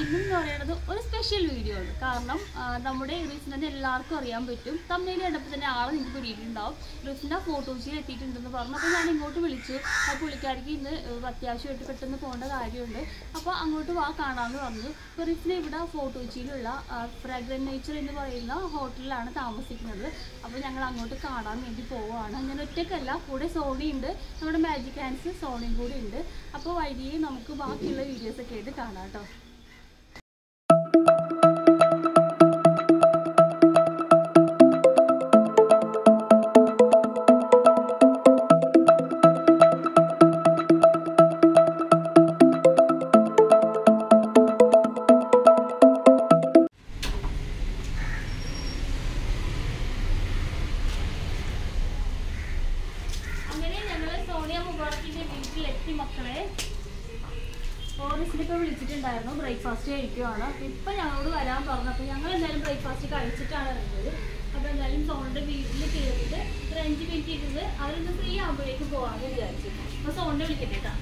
ഇന്നെന്ന് പറയുന്നത് ഒരു special video ആണ് കാരണം ആ, നമ്മുടെ റീസിനെ എല്ലാവർക്കും അറിയാൻ പറ്റും തമ്മിൽ കണ്ടപ്പോൾ തന്നെ ആളെ നിങ്ങൾക്ക് പിടിയിട്ടുണ്ടാവും റീസിൻ്റെ ഫോട്ടോസിൽ എത്തിയിട്ടുണ്ടെന്ന് പറഞ്ഞു അപ്പോൾ ഞാൻ ഇങ്ങോട്ട് വിളിച്ചു ആ പുള്ളിക്കാരിക്ക് ഇന്ന് ഏഹ്, അത്യാവശ്യമായിട്ട് പെട്ടെന്ന് പോകേണ്ട കാര്യമുണ്ട് അപ്പോൾ അങ്ങോട്ട് വാ കാണാമെന്ന് പറഞ്ഞു അപ്പോൾ റീസിനെ ഇവിടെ ഫോട്ടോച്ചിയിലുള്ള ഫ്രാഗ്രൻ നേച്ചർ എന്ന് പറയുന്ന ഹോട്ടലിലാണ് താമസിക്കുന്നത് അപ്പോൾ ഞങ്ങൾ അങ്ങോട്ട് കാണാൻ വേണ്ടി പോവുകയാണ് അങ്ങനെ ഒറ്റയ്ക്കല്ല കൂടെ സോണി ഉണ്ട് നമ്മുടെ മാജിക് ഹാൻഡ്സ് സോണിയും കൂടി ഉണ്ട് അപ്പോൾ വഴിയെ നമുക്ക് ബാക്കിയുള്ള വീഡിയോസൊക്കെ ആയിട്ട് കാണാം കേട്ടോ അങ്ങനെ ഞങ്ങൾ സോണിയ മുബാറക്കിന്റെ വീട്ടിലെത്തി മക്കളെ ഫോറസ്റ്റിലിപ്പോൾ വിളിച്ചിട്ടുണ്ടായിരുന്നു ബ്രേക്ക്ഫാസ്റ്റ് കഴിക്കുവാണ് ഇപ്പൊ ഞങ്ങളോട് വരാൻ പറഞ്ഞു അപ്പോൾ ഞങ്ങൾ എന്തായാലും ബ്രേക്ക്ഫാസ്റ്റ് കഴിച്ചിട്ടാണ് ഇറങ്ങിയത് അപ്പോൾ എന്തായാലും സോണിന്റെ വീട്ടിൽ കയറിയിട്ട് ഒരു അഞ്ച് മിനിറ്റ് ഇരുന്ന് അവരൊന്ന് ഫ്രീ ആകുമ്പോഴേക്കും പോകാമെന്ന് വിചാരിച്ചു അപ്പോൾ സോണിനെ വിളിക്കട്ടെ കേട്ടോ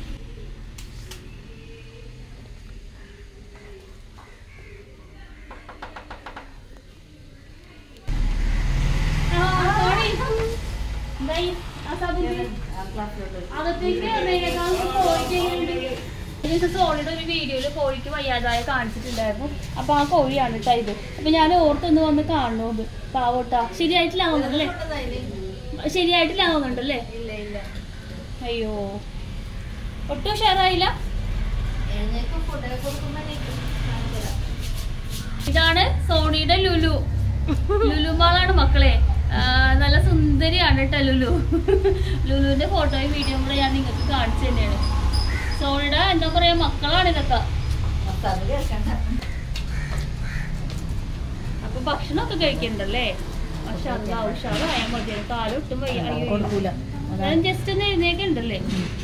ആ, സോണി. എന്തായി? ആ സമയത്ത് അകത്തേക്ക് വന്നതിനേക്കാൾ കോഴിക്ക് എങ്ങനെയുണ്ട്? ഒരു ദിവസം സോണിയുടെ ഒരു വീഡിയോയിൽ കോഴിക്ക് വയ്യാതായ കാണിച്ചിട്ടുണ്ടായിരുന്നു അപ്പൊ ആ കോഴിയാണ് കേട്ടോ ഇത് അപ്പൊ ഞാൻ ഓർത്തൊന്ന് വന്ന് കാണണോന്ന് പാവട്ടാ ശരിയായിട്ടില്ല തോന്നുന്നുണ്ടല്ലേ ശരിയായിട്ടില്ല തോന്നുന്നുണ്ടല്ലേ ഇല്ല ഇല്ല അയ്യോ ഒട്ടും ഉഷാറായില്ല എഴുന്നേൽക്കും ഫുഡൊക്കെ കൊടുക്കുമ്പോഴേക്കും ഇതാണ് സോണിയുടെ ലുലു ലുലു മാളാണ് മക്കളെ ആ, നല്ല സുന്ദരിയാണ് കേട്ടോ ലുലു ലുലുവിന്റെ ഫോട്ടോയും വീഡിയോയും കൂടെ ഞാൻ നിങ്ങൾക്ക് കാണിച്ചു തന്നെയാണ് സോണിയുടെ എന്താ പറയാ മക്കളാണ് ഇതൊക്കെ മസാല ചേർക്കണ്ട അപ്പൊ ഭക്ഷണമൊക്കെ കഴിക്കണ്ടല്ലേ ഉഷാറായ മതി കാലൊട്ടും വയ്യ അയ്യോ. കൊടുക്കൂല ഞാൻ ജസ്റ്റ് ഒന്ന് എഴുന്നേക്കുണ്ടല്ലേ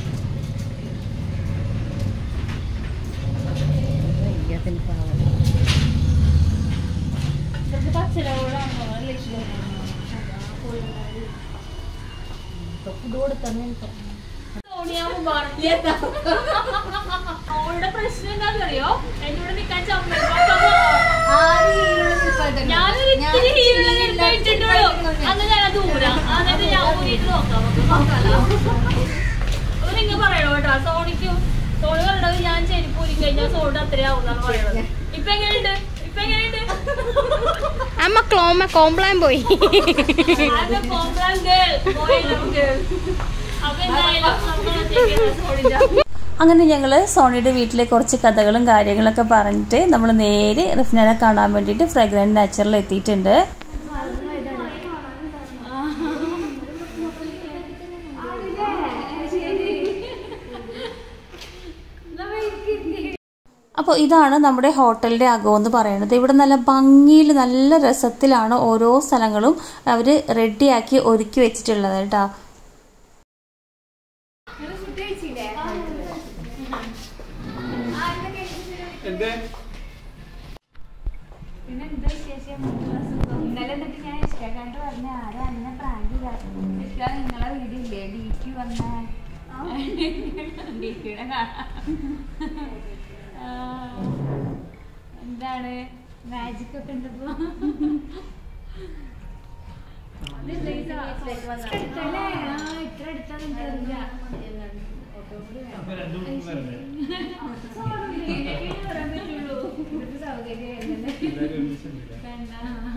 ഇതൊക്കെ പച്ചലകളാണോ അല്ലേ ഇഷ്ടം? ഫുഡ് കൊടുത്തന്നെ സോണിയ മുബാറക്ക് അവളുടെ പ്രശ്നം എന്താണെന്നറിയോ എന്നോട് നിക്കാൻ ഞാനൊരു ഇത്തിരി ഹീലുള്ള ഇട്ടിട്ടുള്ളൂ അന്ന് ഞാൻ ദൂരം എന്നിട്ട് ഞാൻ ഊരിട്ട് നോക്കാം നമുക്ക് നോക്കാലോ അപ്പൊ നിങ്ങൾ പറയണോ കേട്ടോ സോണിക്കും സോണി പറയണത് ഞാൻ ചെരുപ്പ് ഊരി കഴിഞ്ഞാൽ സോണിന്റെ അത്രയാവുന്നാണ് പറയണത് ഇപ്പൊ എങ്ങനെയുണ്ട് ഇപ്പൊ എങ്ങനെയുണ്ട് അമ്മ ക്ലോമ കോംപ്ലാൻ പോയി I'm a Complan girl, boy love girl. അപ്പൊ എന്തായാലും നമ്മളൊറ്റയ്ക്ക് സോണിന്റെ അങ്ങനെ ഞങ്ങൾ സോണിയുടെ വീട്ടിലെ കുറച്ച് കഥകളും കാര്യങ്ങളൊക്കെ പറഞ്ഞിട്ട് നമ്മൾ നേരെ റിഫ്നാനെ കാണാൻ വേണ്ടിയിട്ട് ഫ്രാഗ്രൻറ്റ് നാച്ചുറൽ എത്തിയിട്ടുണ്ട് അപ്പോൾ ഇതാണ് നമ്മുടെ ഹോട്ടലിൻ്റെ അകം എന്ന് പറയുന്നത് ഇവിടെ നല്ല ഭംഗിയിൽ നല്ല രസത്തിലാണ് ഓരോ സ്ഥലങ്ങളും അവർ റെഡിയാക്കി ഒരുക്കി വെച്ചിട്ടുള്ളത് കേട്ടോ ഇന്നലെ എന്നിട്ട് ഞാൻ ഇഷ്ടക്കാണ്ട് പറഞ്ഞ ആരാ അന്നെ പ്രാങ്ക് ഇഷ്ട നിങ്ങളെ വീടില്ലേ ഡി ടി വന്ന ഡി ടിയുടെ എന്താണ് മാജിക് ഒക്കെ ഉണ്ടപ്പോ അടുത്തല്ലേ ആ ഇത്ര അടുത്താന്ന് എനിക്കറിയില്ല ഇതൊക്കെ സൗകര്യമായിരുന്നല്ലേ വേണ്ട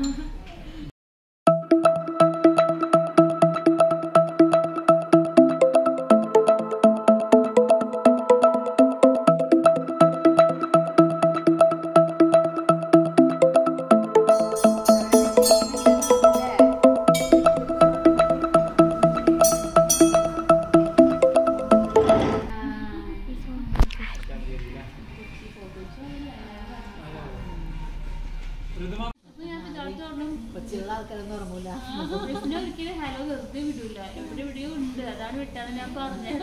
കൊച്ചുള്ള ആൾക്കാരൊന്നും ഉറങ്ങൂല ഒരിക്കലും ഹലോ വെറുതെ വിടൂല എവിടെ എവിടെയോ ഉണ്ട് അതാണ് വിട്ടാന്ന് ഞാൻ പറഞ്ഞത്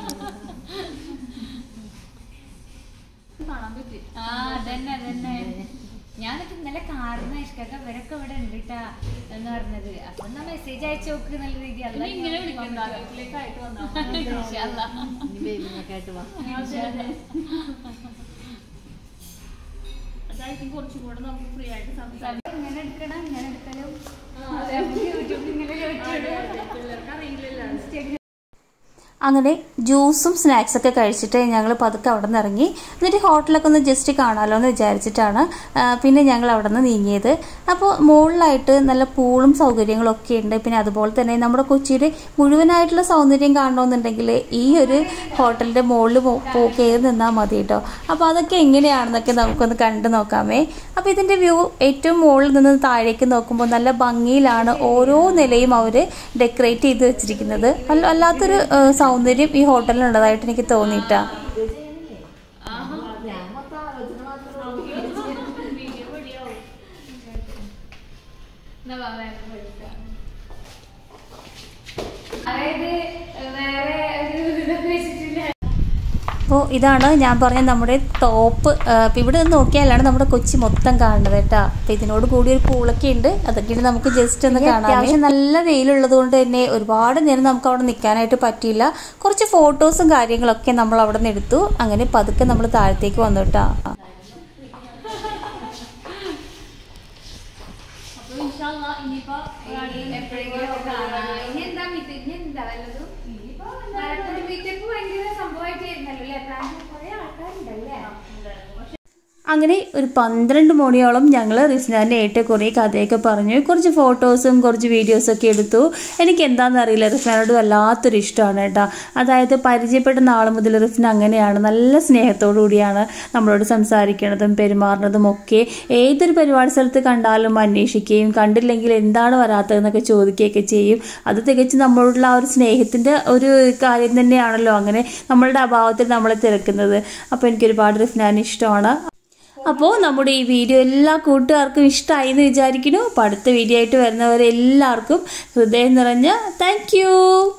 കാണാൻ പറ്റി ആ അതന്നെ അതന്നെ ഞാനൊക്കെ ഇന്നലെ കാറുന്ന ഇഷ്ടക്ക ഇവരൊക്കെ ഇവിടെ ഉണ്ട് ട്ടാ എന്ന് പറഞ്ഞത് അപ്പൊ എന്നാ മെസ്സേജ് അയച്ചു നോക്ക് നല്ല രീതി അല്ല ഇനി ഇങ്ങനെ വിളിക്കണ്ട വീട്ടിലേക്കായിട്ട് വന്നാ ഇനി ബേബിനൊക്കെ ആയിട്ട് വാ അതായിരിക്കും കുറച്ചും കൂടെ നമുക്ക് ഫ്രീ ആയിട്ട് സംസാരിക്കാം ഇങ്ങനെ എടുക്കണം ഇങ്ങനെ എടുക്കലും ആ, അതെ. യൂട്യൂബിൽ ഇങ്ങനെ അതെ, അതെ. പിള്ളേർക്ക് അറിയില്ലല്ലോ അങ്ങനെ ജ്യൂസും സ്നാക്സൊക്കെ കഴിച്ചിട്ട് ഞങ്ങൾ പതുക്കെ അവിടെ നിന്ന് ഇറങ്ങി എന്നിട്ട് ഹോട്ടലൊക്കെ ഒന്ന് ജസ്റ്റ് കാണാമല്ലോ എന്ന് വിചാരിച്ചിട്ടാണ് ആ, പിന്നെ ഞങ്ങൾ അവിടെ നിന്ന് നീങ്ങിയത് അപ്പോൾ മുകളിലായിട്ട് നല്ല പൂളും സൗകര്യങ്ങളൊക്കെ ഉണ്ട് പിന്നെ അതുപോലെ തന്നെ നമ്മുടെ കൊച്ചിയുടെ മുഴുവനായിട്ടുള്ള സൗന്ദര്യം കാണണമെന്നുണ്ടെങ്കിൽ ഈ ഒരു ഹോട്ടലിൻ്റെ മുകളിൽ കയറി നിന്നാൽ മതി കേട്ടോ അപ്പോൾ അതൊക്കെ എങ്ങനെയാണെന്നൊക്കെ നമുക്കൊന്ന് കണ്ടു നോക്കാമേ അപ്പോൾ ഇതിൻ്റെ വ്യൂ ഏറ്റവും മുകളിൽ നിന്ന് താഴേക്ക് നോക്കുമ്പോൾ നല്ല ഭംഗിയിലാണ് ഓരോ നിലയും അവർ ഡെക്കറേറ്റ് ചെയ്ത് വെച്ചിരിക്കുന്നത് അല്ല വല്ലാത്തൊരു ആ, സൗന്ദര്യം ഈ ഹോട്ടലിനുള്ളതായിട്ട് എനിക്ക് തോന്നിയിട്ടാ വീഡിയോ പൊടിയാവും അതായത് വേറെ ഒരു ഇതൊക്കെ വെച്ചിട്ടില്ല അപ്പോൾ ഇതാണ് ഞാൻ പറഞ്ഞ നമ്മുടെ ടോപ്പ് അപ്പോൾ ഇവിടെ നിന്ന് നോക്കിയാലാണ് നമ്മുടെ കൊച്ചി മൊത്തം കാണുന്നത് കേട്ടോ അപ്പോൾ ഇതിനോട് കൂടി ഒരു പൂളൊക്കെ ഉണ്ട് അതൊക്കെയാണ് നമുക്ക് ജസ്റ്റ് ഒന്ന് കാണാം അത്യാവശ്യം നല്ല വെയിലുള്ളത് കൊണ്ട് തന്നെ ഒരുപാട് നേരം നമുക്ക് അവിടെ നിൽക്കാനായിട്ട് പറ്റിയില്ല കുറച്ച് ഫോട്ടോസും കാര്യങ്ങളൊക്കെ നമ്മൾ അവിടെ നിന്ന് എടുത്തു അങ്ങനെ പതുക്കെ നമ്മൾ താഴത്തേക്ക് വന്നു കേട്ടോ അപ്പൊ ഇൻഷാല്ല ഇനിയിപ്പോ എപ്പോഴെങ്കിലും ഒക്കെ കാണാം. ഇനി എന്താ മീറ്റ് ഇനി എന്താ വല്ലതും മലപ്പുറം മീറ്റപ്പ് ഭയങ്കര സംഭവമായിട്ടായിരുന്നല്ലോ അല്ലേ പ്ലാൻ കുറെ ആൾക്കാരുണ്ടല്ലേ അങ്ങനെ ഒരു പന്ത്രണ്ട് മണിയോളം ഞങ്ങൾ റിസ്നാനായിട്ട് കുറേ കഥയൊക്കെ പറഞ്ഞു കുറച്ച് ഫോട്ടോസും കുറച്ച് വീഡിയോസും ഒക്കെ എടുത്തു എനിക്ക് എന്താണെന്ന് അറിയില്ല റിസ്നാനോട് വല്ലാത്തൊരു ഇഷ്ടമാണ് കേട്ടോ അതായത് പരിചയപ്പെട്ട നാൾ മുതൽ റിസ്ന അങ്ങനെയാണ് നല്ല സ്നേഹത്തോടു കൂടിയാണ് നമ്മളോട് സംസാരിക്കുന്നതും പെരുമാറുന്നതും ഒക്കെ ഏതൊരു പരിപാടി സ്ഥലത്ത് കണ്ടാലും അന്വേഷിക്കുകയും കണ്ടില്ലെങ്കിൽ എന്താണ് വരാത്തതെന്നൊക്കെ ചോദിക്കുകയൊക്കെ ചെയ്യും അത് തികച്ചും നമ്മളോടുള്ള ആ ഒരു സ്നേഹത്തിൻ്റെ ഒരു കാര്യം തന്നെയാണല്ലോ അങ്ങനെ നമ്മളുടെ അഭാവത്തിൽ നമ്മളെ തിരക്കുന്നത് അപ്പോൾ എനിക്ക് ഒരുപാട് റിസ്നാൻ ഇഷ്ടമാണ് അപ്പോൾ നമ്മുടെ ഈ വീഡിയോ എല്ലാ കൂട്ടുകാർക്കും ഇഷ്ടമായി എന്ന് വിചാരിക്കുന്നു അപ്പോൾ അടുത്ത വീഡിയോ ആയിട്ട് വരുന്നവരെല്ലാവർക്കും ഹൃദയം നിറഞ്ഞ താങ്ക്